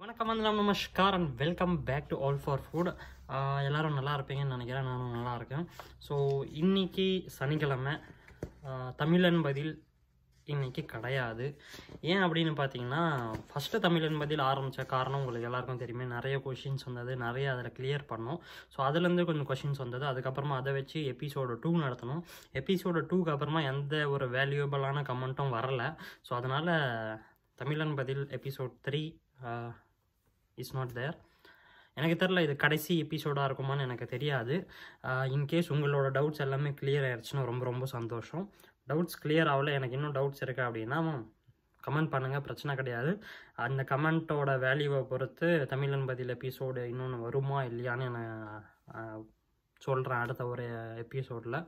வணக்கம் வந்தனம் நமஸ்கார் and welcome back to all for food எல்லாரும் நல்லா இருப்பீங்கன்னு நினைக்கிறேன் நானும் நல்லா இருக்கேன் ஸோ இன்னைக்கு சனிக்கிழமை ஆஹ், தமிழன் பதில் இன்னைக்கு கிடையாது ஏன் அப்படின்னு பார்த்தீங்கன்னா ஃபஸ்ட்டு தமிழன் பதில் ஆரம்பித்த காரணம் உங்களுக்கு எல்லாருக்கும் தெரியுமே நிறைய கொஷின்ஸ் வந்தது நிறைய அதில் கிளியர் பண்ணோம் ஸோ அதுலேருந்து கொஞ்சம் கொஷின்ஸ் வந்தது அதுக்கப்புறமா அதை வச்சு எபிசோடு டூ நடத்தணும் எபிசோடு டூக்கு அப்புறமா எந்த ஒரு வேல்யூபிளான கமெண்ட்டும் வரல ஸோ அதனால் தமிழன் பதில் episode three is not there எனக்கு தெரில இது கடைசி எபிசோடாக இருக்குமான்னு எனக்கு தெரியாது இன்கேஸ் உங்களோட டவுட்ஸ் எல்லாமே கிளியர் ஆயிடுச்சுன்னா ரொம்ப ரொம்ப சந்தோஷம் டவுட்ஸ் கிளியர் ஆகல எனக்கு இன்னும் டவுட்ஸ் இருக்கா அப்படின்னா கமெண்ட் பண்ணுங்கள் பிரச்சனை கிடையாது அந்த கமெண்ட்டோட வேல்யூவை பொறுத்து தமிழன் பதில் எபிசோடு இன்னொன்று வருமா இல்லையான்னு நான் சொல்கிறேன் அடுத்த ஒரு எபிசோடில்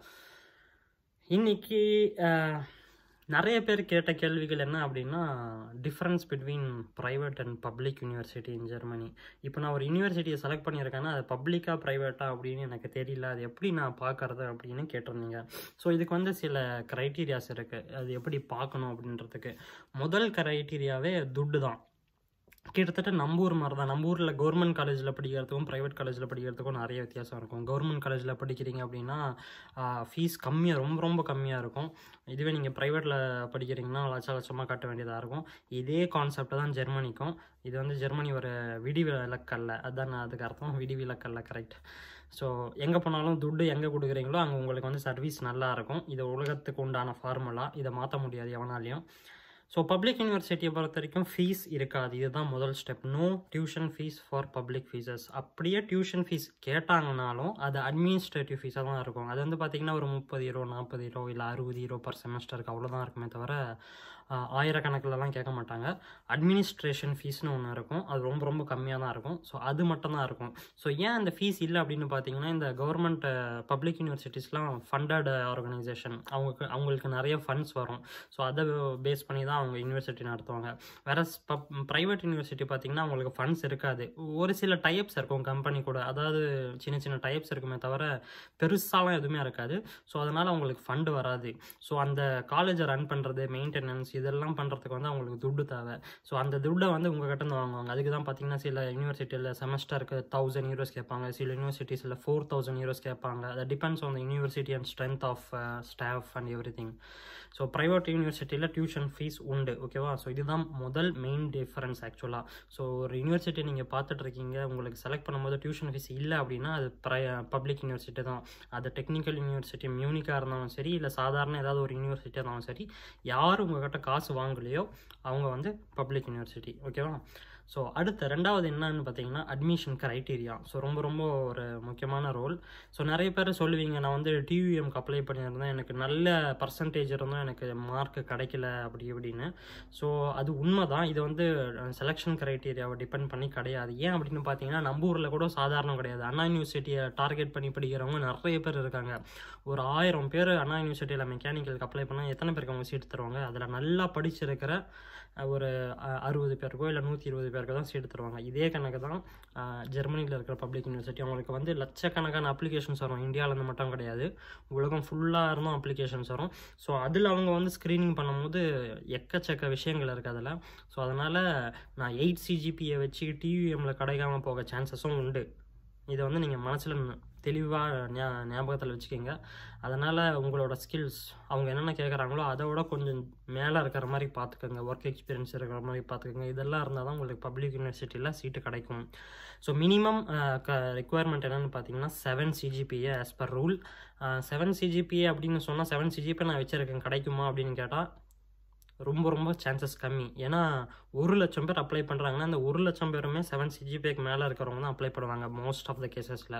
இன்னைக்கு அஹ், நிறைய பேர் கேட்ட கேள்விகள் என்ன அப்படின்னா difference between private and public university in Germany இப்போ நான் ஒரு யூனிவர்சிட்டியை செலக்ட் பண்ணியிருக்கேன்னா அது பப்ளிக்காக ப்ரைவேட்டா அப்படின்னு எனக்கு தெரியல அது எப்படி நான் பார்க்கறது அப்படின்னு கேட்டிருந்தீங்க ஸோ இதுக்கு வந்து சில க்ரைட்டீரியாஸ் இருக்குது அது எப்படி பார்க்கணும் அப்படின்றதுக்கு முதல் க்ரைட்டீரியாவே துட்டு தான் கிட்டத்தட்ட நம்ம ஊர் மாதிரி தான் நம்ம ஊரில் கவர்மெண்ட் காலேஜில் படிக்கிறதுக்கும் ப்ரைவேட் காலேஜில் படிக்கிறதுக்கும் நிறைய வித்தியாசம் இருக்கும் கவர்மெண்ட் காலேஜில் படிக்கிறீங்க அப்படின்னா ஃபீஸ் கம்மியாக ரொம்ப ரொம்ப கம்மியாக இருக்கும் இதுவே நீங்கள் ப்ரைவேட்டில் படிக்கிறீங்கன்னா லட்ச லட்சமாக கட்ட வேண்டியதாக இருக்கும் இதே கான்செப்ட் தான் ஜெர்மனிக்கும் இது வந்து ஜெர்மனி ஒரு விடிவிலக்கல்ல அதுதான் அதுக்கு அர்த்தம் விடிவிலக்கல்ல கரெக்ட் ஸோ எங்கே போனாலும் துட்டு எங்கே கொடுக்குறீங்களோ அங்கே உங்களுக்கு வந்து சர்வீஸ் நல்லா இருக்கும் இது உலகத்துக்கு உண்டான ஃபார்முலா இதை மாற்ற முடியாது எவனாலையும் ஸோ பப்ளிக் யூனிவர்சிட்டியை பொறுத்த வரைக்கும் ஃபீஸ் இருக்காது இதுதான் முதல் step no tuition fees for public fees அப்படியே டியூஷன் ஃபீஸ் கேட்டாங்கனாலும் அது அட்மினிஸ்ட்ரேட்டிவ் ஃபீஸாக தான் இருக்கும் அது வந்து பார்த்திங்கன்னா ஒரு முப்பது யூரோ நாற்பது யூரோ இல்லை அறுபது யூரோ பர் செமஸ்டருக்கு அவ்வளோதான் இருக்குமே தவிர ஆஹ், ஆயிரக்கணக்கிலலாம் கேட்க மாட்டாங்க அட்மினிஸ்ட்ரேஷன் ஃபீஸ்னு ஒன்று இருக்கும் அது ரொம்ப ரொம்ப கம்மியாக தான் இருக்கும் ஸோ அது மட்டும் தான் இருக்கும் ஸோ ஏன் அந்த ஃபீஸ் இல்லை அப்படின்னு பார்த்தீங்கன்னா இந்த கவர்மெண்ட் பப்ளிக் யூனிவர்சிட்டிஸ்லாம் ஃபண்டட் ஆர்கனைசேஷன் அவங்களுக்கு அவங்களுக்கு நிறைய ஃபண்ட்ஸ் வரும் ஸோ அதை பேஸ் பண்ணி தான் அவங்க யூனிவர்சிட்டி நடத்துவாங்க வேற பப் ப்ரைவேட் யூனிவர்சிட்டி பார்த்தீங்கன்னா அவங்களுக்கு ஃபண்ட்ஸ் இருக்காது ஒரு சில டைப்ஸ் இருக்கும் கம்பெனி கூட அதாவது சின்ன சின்ன டைப்ஸ் இருக்குமே தவிர பெருசாலாம் எதுவுமே இருக்காது ஸோ அதனால் அவங்களுக்கு ஃபண்டு வராது ஸோ அந்த காலேஜை ரன் பண்ணுறது மெயின்டெனன்ஸ் இதெல்லாம் பண்ணுறதுக்கு வந்து அவங்களுக்கு துட்டு தேவை ஸோ அந்த துட்டை வந்து உங்கள் கிட்ட இருந்து வாங்குவாங்க அதுக்கு தான் பார்த்தீங்கன்னா சில யூனிவர்சிட்டியில் செமஸ்டருக்கு தௌசண்ட் யூரோஸ் கேட்பாங்க சில யூனிவர்சிட்டிஸில் ஃபோர் தௌசண்ட் யூரோஸ் கேட்பாங்க அது depends on the university and strength of staff and everything so private யூனிவர்சிட்டியில் டியூஷன் ஃபீஸ் உண்டு ஓகேவா ஸோ இதுதான் முதல் மெயின் டிஃபரன்ஸ் ஆக்சுவலாக ஸோ ஒரு யூனிவர்சிட்டி நீங்கள் பார்த்துட்டு இருக்கீங்க உங்களுக்கு செலக்ட் பண்ணும்போது டியூஷன் ஃபீஸ் இல்லை அப்படின்னா அது ப்ரை பப்ளிக் யூனிவர்சிட்டி தான் அது டெக்னிக்கல் யூனிவர்சிட்டி மியூனிக்காக இருந்தாலும் சரி இல்லை சாதாரண ஏதாவது ஒரு யூனிவர்சிட்டியாக இருந்தாலும் சரி யார் உங்ககிட்ட காசு வாங்கலையோ அவங்க வந்து பப்ளிக் யூனிவர்சிட்டி ஓகேவா ஸோ அடுத்த ரெண்டாவது என்னன்னு பார்த்தீங்கன்னா அட்மிஷன் க்ரைட்டீரியா ஸோ ரொம்ப ரொம்ப ஒரு முக்கியமான ரோல் ஸோ நிறைய பேர் சொல்லுவீங்க நான் வந்து டியூஎம்க்கு அப்ளை பண்ணியிருந்தேன் எனக்கு நல்ல பர்சன்டேஜ் இருந்தும் எனக்கு மார்க் கிடைக்கல அப்படி இப்படின்னு ஸோ அது உண்மை தான் இது வந்து செலெக்ஷன் க்ரைட்டீரியாவை டிபெண்ட் பண்ணி கிடையாது ஏன் அப்படின்னு பார்த்தீங்கன்னா நம்ம ஊரில் கூட சாதாரணம் கிடையாது அண்ணா யூனிவர்சிட்டியை டார்கெட் பண்ணி படிக்கிறவங்க நிறைய பேர் இருக்காங்க ஒரு ஆயிரம் பேர் அண்ணா யூனிவர்சிட்டியில் மெக்கானிக்கலுக்கு அப்ளை பண்ணால் எத்தனை பேருக்கு அவங்க சீட் தருவாங்க அதில் நல்லா படிச்சிருக்கிற அஹ், ஒரு அஹ், அறுபது பேருக்கோ இல்லை நூற்றி இருபது பேருக்கோ தான் சீட் தருவாங்க இதே கணக்கு தான் ஜெர்மனியில் இருக்கிற பப்ளிக் யூனிவர்சிட்டி அவங்களுக்கு வந்து லட்சக்கணக்கான அப்ளிகேஷன்ஸ் வரும் இந்தியாவிலேருந்து மட்டும் கிடையாது உலகம் ஃபுல்லாக இருந்தும் அப்ளிகேஷன்ஸ் வரும் ஸோ அதில் அவங்க வந்து ஸ்க்ரீனிங் பண்ணும்போது எக்கச்சக்க விஷயங்கள் இருக்குது அதில் ஸோ அதனால் நான் எயிட் சிஜிபியை வச்சு டியூஎம்மில் கிடைக்காம போக சான்சஸும் உண்டு இதை வந்து நீங்கள் மனசில் தெளிவாக ஞா ஞாபகத்தில் வச்சுக்கோங்க அதனால் உங்களோட ஸ்கில்ஸ் அவங்க என்னென்ன கேட்குறாங்களோ அதை விட கொஞ்சம் மேலே இருக்கிற மாதிரி பார்த்துக்கோங்க ஒர்க் எக்ஸ்பீரியன்ஸ் இருக்கிற மாதிரி பார்த்துக்கோங்க இதெல்லாம் இருந்தால் தான் உங்களுக்கு பப்ளிக் யூனிவர்சிட்டியில் சீட்டு கிடைக்கும் ஸோ மினிமம் க ரெக்குவயர்மெண்ட் என்னென்னு பார்த்தீங்கன்னா seven CGPA as per rule seven CGPA அப்படின்னு சொன்னால் செவன் சிஜிபிஏ நான் வச்சுருக்கேன் கிடைக்குமா அப்படின்னு கேட்டால் ரொம்ப ரொம்ப சான்சஸ் கம்மி ஏன்னா ஒரு லட்சம் பேர் அப்ளை பண்ணுறாங்கன்னா அந்த ஒரு லட்சம் பேருமே செவன் சிஜிபிக்கு மேலே இருக்கிறவங்க தான் அப்ளை பண்ணுவாங்க மோஸ்ட் ஆஃப் த கேசஸில்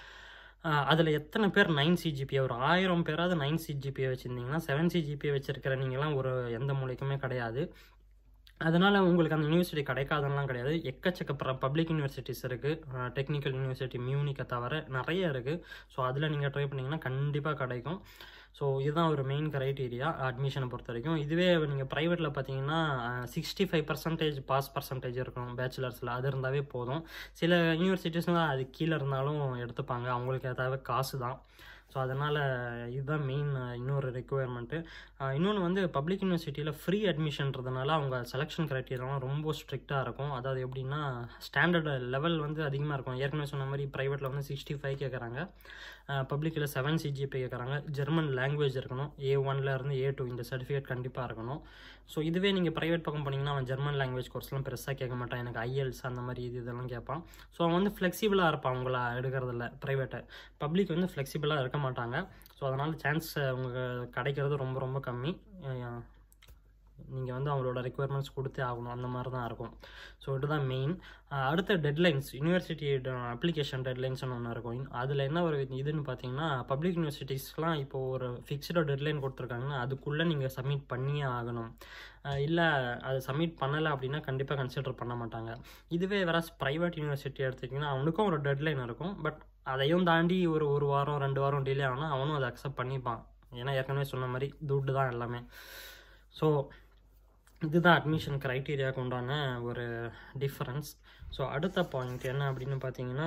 அதில் எத்தனை பேர் நைன் சிஜிபிஏ ஒரு ஆயிரம் பேராவது நைன் சிஜிபிஏ வச்சுருந்தீங்கன்னா செவன் சிஜிபிஏ வச்சுருக்கிற நீங்களாம் ஒரு எந்த மூலிக்குமே கிடையாது அதனால் உங்களுக்கு அந்த யூனிவர்சிட்டி கிடைக்காதெல்லாம் கிடையாது எக்கச்சக்க பப்ளிக் யூனிவர்சிட்டிஸ் இருக்குது டெக்னிக்கல் யூனிவர்சிட்டி மியூனிக்கை தவிர நிறைய இருக்குது ஸோ அதில் நீங்கள் ட்ரை பண்ணிங்கன்னா கண்டிப்பாக கிடைக்கும் ஸோ இதுதான் ஒரு மெயின் க்ரைட்டீரியா அட்மிஷனை பொறுத்த வரைக்கும் இதுவே நீங்கள் ப்ரைவேட்டில் பார்த்தீங்கன்னா sixty five percentage pass percentage இருக்கணும் பேச்சுலர்ஸில் அது இருந்தாவே போதும் சில யூனிவர்சிட்டிஸ்லாம் அது கீழே இருந்தாலும் எடுத்துப்பாங்க அவங்களுக்கு தேவை காசு தான் ஸோ அதனால் இதுதான் மெயின் இன்னொரு ரெக்குயர்மெண்ட்டு இன்னொன்று வந்து பப்ளிக் யூனிவர்சிட்டியில் ஃப்ரீ அட்மிஷன்றதுனால அவங்க செலெக்ஷன் க்ரைட்டீரியாலாம் ரொம்ப ஸ்ட்ரிக்டாக இருக்கும் அதாவது எப்படின்னா ஸ்டாண்டர்ட் லெவல் வந்து அதிகமாக இருக்கும் ஏற்கனவே சொன்ன மாதிரி ப்ரைவேட்டில் வந்து சிக்ஸ்டி ஃபைவ் கேட்குறாங்க பப்ளிக்கில் செவன் சிஜிபி கேட்குறாங்க ஜெர்மன் லாங்குவேஜ் இருக்கணும் ஏ ஒன்ல இருந்து ஏ டூ இந்த சர்டிஃபிகேட் கண்டிப்பாக இருக்கணும் ஸோ இதுவே நீங்கள் ப்ரைவேட் பக்கம் போனீங்கன்னா அவன் ஜெர்மன் லாங்குவேஜ் கோர்ஸ்லாம் பெருசாக கேட்க மாட்டான் எனக்கு ஐஎல்ஸ் அந்த மாதிரி இது இதெல்லாம் கேட்பான் ஸோ அவன் வந்து ஃப்ளெக்சிபிளாக இருப்பான் அவங்கள எடுக்கிறதில்ல ப்ரைவேட்டை பப்ளிக் வந்து ஃப்ளெக்சிபிளாக இருக்க மாட்டாங்க ஸோ அதனால் சான்ஸ் உங்களுக்கு கிடைக்கிறது ரொம்ப ரொம்ப கம்மி நீங்கள் வந்து அவங்களோட ரெக்குயர்மெண்ட்ஸ் கொடுத்தே ஆகணும் அந்த மாதிரி தான் இருக்கும் ஸோ இதுதான் மெயின் அடுத்த டெட்லைன்ஸ் யூனிவர்சிட்டி அப்ளிகேஷன் டெட்லைன்ஸ்னு ஒன்று இருக்கும் அதில் என்ன ஒரு இதுன்னு பார்த்தீங்கன்னா பப்ளிக் யூனிவர்சிட்டிஸ்லாம் இப்போ ஒரு ஃபிக்ஸ்டு டெட்லைன் கொடுத்துருக்காங்கன்னா அதுக்குள்ளே நீங்கள் சப்மிட் பண்ணியே ஆகணும் இல்லை அதை சப்மிட் பண்ணலை அப்படின்னா கண்டிப்பாக கன்சிடர் பண்ண மாட்டாங்க இதுவே வேற ப்ரைவேட் யூனிவர்சிட்டி எடுத்துக்கிட்டிங்கன்னா அவனுக்கும் ஒரு டெட்லைன் இருக்கும் பட் அதையும் தாண்டி ஒரு ஒரு வாரம் ரெண்டு வாரம் டிலே ஆனால் அவனும் அதை அக்செப்ட் பண்ணிப்பான் ஏன்னா ஏற்கனவே சொன்ன மாதிரி துட்டு தான் எல்லாமே ஸோ இதுதான் அட்மிஷன் க்ரைட்டீரியாவுக்கு உண்டான ஒரு டிஃப்ரென்ஸ் ஸோ அடுத்த பாயிண்ட் என்ன அப்படின்னு பார்த்தீங்கன்னா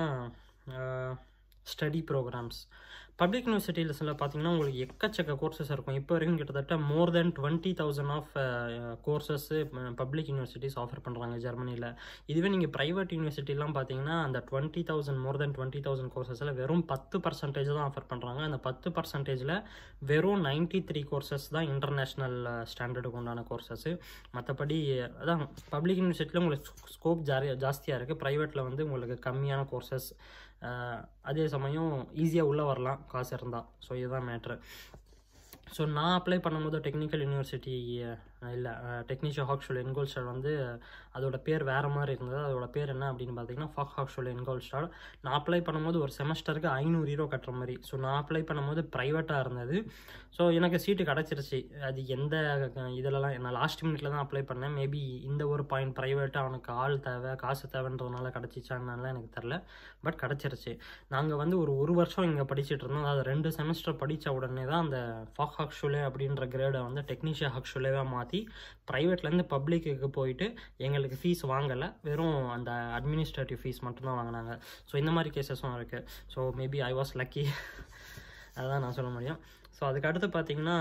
ஸ்டடி ப்ரோக்ராம்ஸ் பப்ளிக் யூனிவர்சிட்டிஸில் பார்த்தீங்கன்னா உங்களுக்கு எக்கச்சக்க கோர்சஸ் இருக்கும் இப்போ வரைக்கும் கிட்டத்தட்ட more than twenty thousand of courses public universities offer பண்ணுறாங்க ஜெர்மனியில் இதுவே நீங்கள் ப்ரைவேட் யூனிவர்சிட்டிலாம் பார்த்தீங்கன்னா அந்த twenty thousand more than twenty thousand கோர்சஸில் வெறும் பத்து பர்சன்டேஜ் தான் ஆஃபர் பண்ணுறாங்க அந்த பத்து பர்சன்டேஜில் வெறும் நைன்ட்டி த்ரீ கோர்சஸ் தான் இன்டர்நேஷ்னல் ஸ்டாண்டர்டுக்கு உண்டான கோர்சஸ்ஸு மற்றபடி அதான் பப்ளிக் யூனிவர்சிட்டியில் உங்களுக்கு ஸ்கோப் ஜாரி ஜாஸ்தியாக இருக்குது ப்ரைவேட்டில் வந்து உங்களுக்கு கம்மியான கோர்சஸ் அதே சமயம் ஈஸியாக உள்ளே வரலாம் காசு இருந்தால் ஸோ இதுதான் மேட்ரு ஸோ நான் அப்ளை பண்ணும்போது டெக்னிக்கல் யூனிவர்சிட்டி இல்லை டெக்னீஷியன் ஹாக்ஷுவல் என்கோல்ஸ்டாட் வந்து அதோட பேர் வேறு மாதிரி இருந்தது அதோட பேர் என்ன அப்படின்னு பார்த்தீங்கன்னா ஃபாக் ஹாக்ஷுவல் என்கோல்ஸ்டாட் நான் அப்ளை பண்ணும்போது ஒரு செமஸ்டருக்கு ஐநூறு ஹீரோ கட்டுற மாதிரி ஸோ நான் அப்ளை பண்ணும்போது ப்ரைவேட்டாக இருந்தது ஸோ எனக்கு சீட்டு கிடச்சிருச்சு அது எந்த இதிலலாம் நான் லாஸ்ட் மினிட்ல தான் அப்ளை பண்ணேன் மேபி இந்த ஒரு பாயிண்ட் ப்ரைவேட்டாக அவனுக்கு ஆள் தேவை காசு தேவைன்றதுனால கிடச்சிச்சான்னால எனக்கு தெரில பட் கிடச்சிருச்சு நாங்கள் வந்து ஒரு ஒரு வருஷம் இங்கே படிச்சுட்டு இருந்தோம் அதாவது ரெண்டு செமஸ்டர் படித்த உடனே தான் அந்த ஃபாக் ஹாக்ஷுலே அப்படின்ற கிரேடை வந்து டெக்னீஷியன் ஹாக்ஷுலேவாக மாற்றி ப்ரைவேட்லேருந்து பப்ளிக்கு போயிட்டு எங்களுக்கு ஃபீஸ் வாங்கலை வெறும் அந்த அட்மினிஸ்ட்ரேட்டிவ் ஃபீஸ் மட்டும்தான் வாங்கினாங்க ஸோ இந்த மாதிரி கேசஸும் இருக்குது so maybe I was lucky அதுதான் நான் சொல்ல முடியும் ஸோ அதுக்கு அடுத்து பார்த்தீங்கன்னா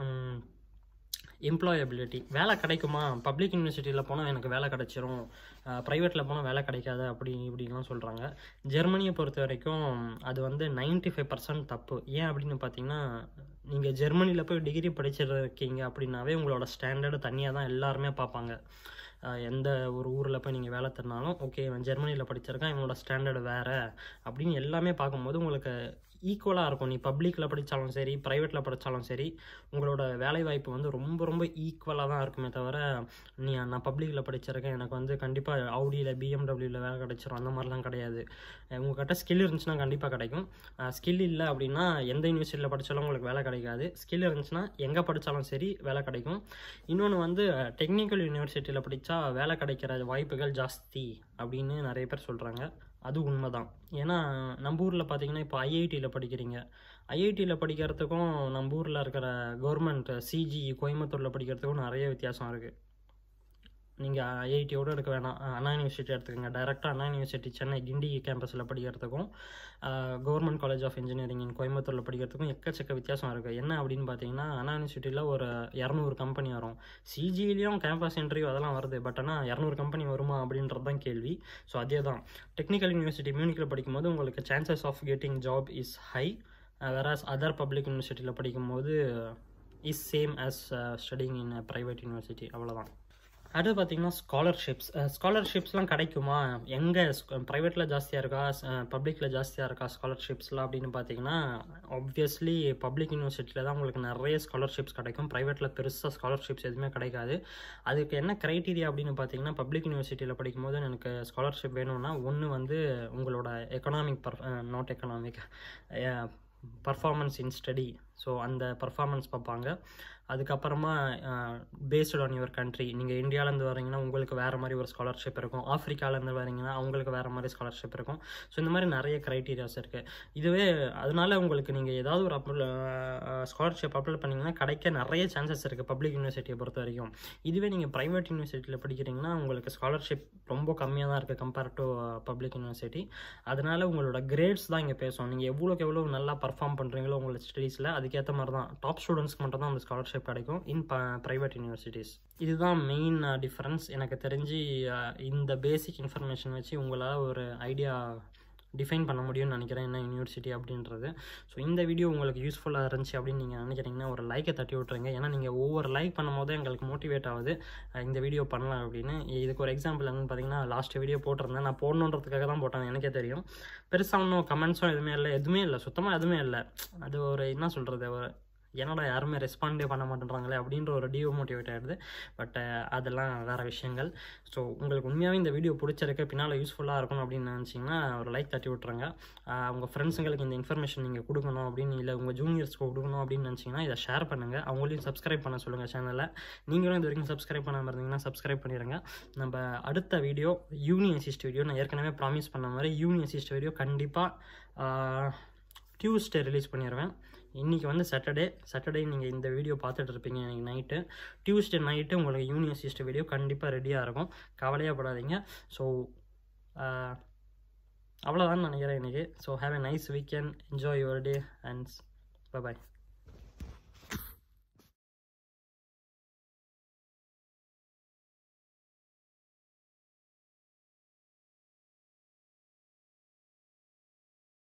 எம்ப்ளாயபிலிட்டி வேலை கிடைக்குமா பப்ளிக் யூனிவர்சிட்டியில் போனால் எனக்கு வேலை கிடைச்சிரும் ப்ரைவேட்டில் போனால் வேலை கிடைக்காது அப்படி இப்படின்லாம் சொல்கிறாங்க ஜெர்மனியை பொறுத்த வரைக்கும் அது வந்து நைன்டி ஃபைவ் பர்சன்ட் தப்பு ஏன் அப்படின்னு பார்த்தீங்கன்னா நீங்கள் ஜெர்மனியில் போய் டிகிரி படிச்சிருக்கீங்க அப்படின்னாவே உங்களோட ஸ்டாண்டர்டு தனியாக தான் எல்லாருமே பார்ப்பாங்க எந்த ஒரு ஊரில் போய் நீங்கள் வேலை தரனாலும் ஓகே இவன் ஜெர்மனியில் படிச்சிருக்கான் இவனோட ஸ்டாண்டர்டு வேறு அப்படின்னு எல்லாமே பார்க்கும்போது உங்களுக்கு ஈக்குவலாக இருக்கும் நீ பப்ளிக்கில் படித்தாலும் சரி ப்ரைவேட்டில் படித்தாலும் சரி உங்களோட வேலைவாய்ப்பு வந்து ரொம்ப ரொம்ப ஈக்குவலாக தான் இருக்குமே தவிர நீ நான் பப்ளிக்கில் படிச்சிருக்கேன் எனக்கு வந்து கண்டிப்பாக ஆடியில் பிஎம்டபிள்யூவில் வேலை கிடைச்சிரும் அந்த மாதிரிலாம் கிடையாது உங்கள்கிட்ட ஸ்கில் இருந்துச்சுன்னா கண்டிப்பாக கிடைக்கும் ஸ்கில் இல்லை அப்படின்னா எந்த யூனிவர்சிட்டியில் படித்தாலும் உங்களுக்கு வேலை கிடைக்காது ஸ்கில் இருந்துச்சுன்னா எங்கே படித்தாலும் சரி வேலை கிடைக்கும் இன்னொன்று வந்து டெக்னிக்கல் யூனிவர்சிட்டியில் படித்தா வேலை கிடைக்கிற வாய்ப்புகள் ஜாஸ்தி அப்படின்னு நிறைய பேர் சொல்கிறாங்க அது உண்மை தான் ஏன்னா நம்ம ஊரில் பார்த்தீங்கன்னா இப்போ ஐஐடியில் படிக்கிறீங்க ஐஐடியில் படிக்கிறதுக்கும் நம்ம ஊரில் இருக்கிற கவர்மெண்ட் சிஜி கோயம்புத்தூரில் படிக்கிறதுக்கும் நிறைய வித்தியாசம் இருக்குது நீங்கள் ஐஐடியோடு எடுக்க வேணாம் அண்ணா யூனிவர்சிட்டி எடுத்துக்கோங்க டைரெக்டாக அண்ணா யூனிவர்சிட்டி சென்னை கிண்டி கேம்பஸில் படிக்கிறதுக்கும் government college of engineering in கோயம்புத்தூரில் படிக்கிறதுக்கும் எக்கச்சக்க வித்தியாசம் இருக்குது என்ன அப்படின்னு பார்த்தீங்கன்னா அண்ணா யூனிவர்சிட்டியில் ஒரு இரநூறு கம்பெனி வரும் சிஜிலையும் கேம்பஸ் இன்டர்வியூ அதெல்லாம் வருது பட் ஆனால் இரநூறு கம்பெனி வருமா அப்படின்றது தான் கேள்வி ஸோ அதே தான் டெக்னிக்கல் யூனிவர்சிட்டி மியூனிக்கில் படிக்கும்போது உங்களுக்கு chances of getting job is high whereas other public யூனிவர்சிட்டியில் படிக்கும்போது is same as studying in private university அவ்வளோதான் அடுத்து பார்த்தீங்கன்னா ஸ்காலர்ஷிப்ஸ் ஸ்காலர்ஷிப்ஸ்லாம் கிடைக்குமா எங்கே ப்ரைவேட்டில் ஜாஸ்தியாக இருக்கா பப்ளிக்கில் ஜாஸ்தியாக இருக்கா ஸ்காலர்ஷிப்ஸ்லாம் அப்படின்னு பார்த்தீங்கன்னா ஆப்வியஸ்லி பப்ளிக் யூனிவர்சிட்டியில் தான் உங்களுக்கு நிறைய ஸ்காலர்ஷிப்ஸ் கிடைக்கும் ப்ரைவேட்டில் பெருசாக ஸ்காலர்ஷிப்ஸ் எதுவுமே கிடைக்காது அதுக்கு என்ன க்ரைட்டீரியா அப்படின்னு பார்த்தீங்கன்னா பப்ளிக் யூனிவர்சிட்டியில் படிக்கும்போது எனக்கு ஸ்காலர்ஷிப் வேணும்னா ஒன்று வந்து உங்களோட economic per not economic performance in study so அந்த பர்ஃபார்மன்ஸ் பார்ப்பாங்க அதுக்கப்புறமா பேஸ்டு ஆன் யுவர் கண்ட்ரி நீங்கள் இந்தியாவிலேருந்து வரீங்கன்னா உங்களுக்கு வேறு மாதிரி ஒரு ஸ்காலர்ஷிப் இருக்கும் ஆஃப்ரிக்காலேருந்து வரீங்கன்னா அவங்களுக்கு வேறு மாதிரி ஸ்காலர்ஷிப் இருக்கும் ஸோ இந்த மாதிரி நிறைய க்ரைட்டீரியாஸ் இருக்குது இதுவே அதனால உங்களுக்கு நீங்கள் ஏதாவது ஒரு அப்ளை ஸ்காலர்ஷிப் அப்ளை பண்ணிங்கன்னா கிடைக்க நிறைய சான்சஸ் இருக்குது பப்ளிக் யூனிவர்சிட்டியை பொறுத்த வரைக்கும் இதுவே நீங்கள் ப்ரைவேட் யூனிவர்சிட்டியில் படிக்கிறீங்கன்னா உங்களுக்கு ஸ்காலர்ஷிப் ரொம்ப கம்மியாக தான் இருக்குது கம்பேர் டு பப்ளிக் யூனிவர்சிட்டி அதனால உங்களோட கிரேட்ஸ் தான் இங்கே பேசும் நீங்கள் எவ்வளோக்கு எவ்வளோ நல்லா பர்ஃபார்ம் பண்ணுறீங்களோ உங்களோட ஸ்டடீஸில் அதுக்கேற்ற மாதிரி தான் டாப் ஸ்டூடெண்ட்ஸ்க்கு மட்டும் தான் அந்த ஸ்காலர்ஷிப் கிடைக்கும் இன் ப ப்ரைவேட் யூனிவர்சிட்டிஸ் இதுதான் மெயின் டிஃப்ரென்ஸ் எனக்கு தெரிஞ்சு அஹ், இந்த பேசிக் இன்ஃபர்மேஷன் வச்சு உங்களால் ஒரு ஐடியா டிஃபைன் பண்ண முடியும்னு நினைக்கிறேன் என்ன யூனிவர்சிட்டி அப்படின்றது ஸோ இந்த வீடியோ உங்களுக்கு யூஸ்ஃபுல்லாக இருந்துச்சு அப்படின்னு நீங்கள் நினைக்கிறீங்கன்னா ஒரு லைக்கை தட்டி விட்ருங்க ஏன்னா நீங்கள் ஒவ்வொரு லைக் பண்ணும்போது எங்களுக்கு மோட்டிவேட் ஆகுது அஹ் இந்த வீடியோ பண்ணலாம் அப்படின்னு இதுக்கு ஒரு எக்ஸாம்பிள் என்னன்னு பார்த்தீங்கன்னா லாஸ்ட் வீடியோ போட்டிருந்தேன் நான் போடணுன்றதுக்காக தான் போட்டேன் எனக்கே தெரியும் பெருசாக ஒன்றும் கமெண்ட்ஸும் எதுவுமே இல்லை எதுவுமே இல்லை சுத்தமாக எதுவுமே இல்லை அது ஒரு என்ன சொல்கிறது ஒரு என்னடா யாருமே ரெஸ்பாண்டே பண்ண மாட்டேன்றாங்களே அப்படின்ற ஒரு டிமோட்டிவேட் ஆகிடுது பட் அதெல்லாம் வேறு விஷயங்கள் ஸோ உங்களுக்கு உண்மையாகவே இந்த வீடியோ பிடிச்சிருக்கு பின்னால் யூஸ்ஃபுல்லாக இருக்கணும் அப்படின்னு நினச்சிங்கன்னா ஒரு லைக் தட்டி விட்ருங்க ஆஹ் உங்கள் ஃப்ரெண்ட்ஸுங்களுக்கு இந்த இன்ஃபர்மேஷன் நீங்கள் கொடுக்கணும் அப்படின்னு இல்லை உங்கள் ஜூனியர்ஸ்க்கு கொடுக்கணும் அப்படின்னு நினச்சிங்கன்னா இதை ஷேர் பண்ணுங்கள் அவங்களையும் சப்ஸ்கிரைப் பண்ண சொல்லுங்கள் சேனலை நீங்களும் இது வரைக்கும் சப்ஸ்கிரைப் பண்ணாமல் இருந்தீங்கன்னா சப்ஸ்கிரைப் பண்ணிடுங்க நம்ம அடுத்த வீடியோ யூனி அசிஸ்ட் வீடியோ நான் ஏற்கனவே ப்ராமிஸ் பண்ண மாதிரி யூனி அசிஸ்ட் வீடியோ கண்டிப்பாக டியூஸ்டே ரிலீஸ் பண்ணிடுவேன் இன்றைக்கி வந்து சாட்டர்டே சாட்டர்டே நீங்கள் இந்த வீடியோ பார்த்துட்டு இருப்பீங்க இன்னைக்கு நைட்டு டியூஸ்டே நைட்டு உங்களுக்கு யூனி அசிஸ்ட் வீடியோ கண்டிப்பாக ரெடியாக இருக்கும் கவலையாக படாதீங்க ஸோ அவ்வளோதான் நினைக்கிறேன் இன்றைக்கி so have a nice weekend enjoy your day and bye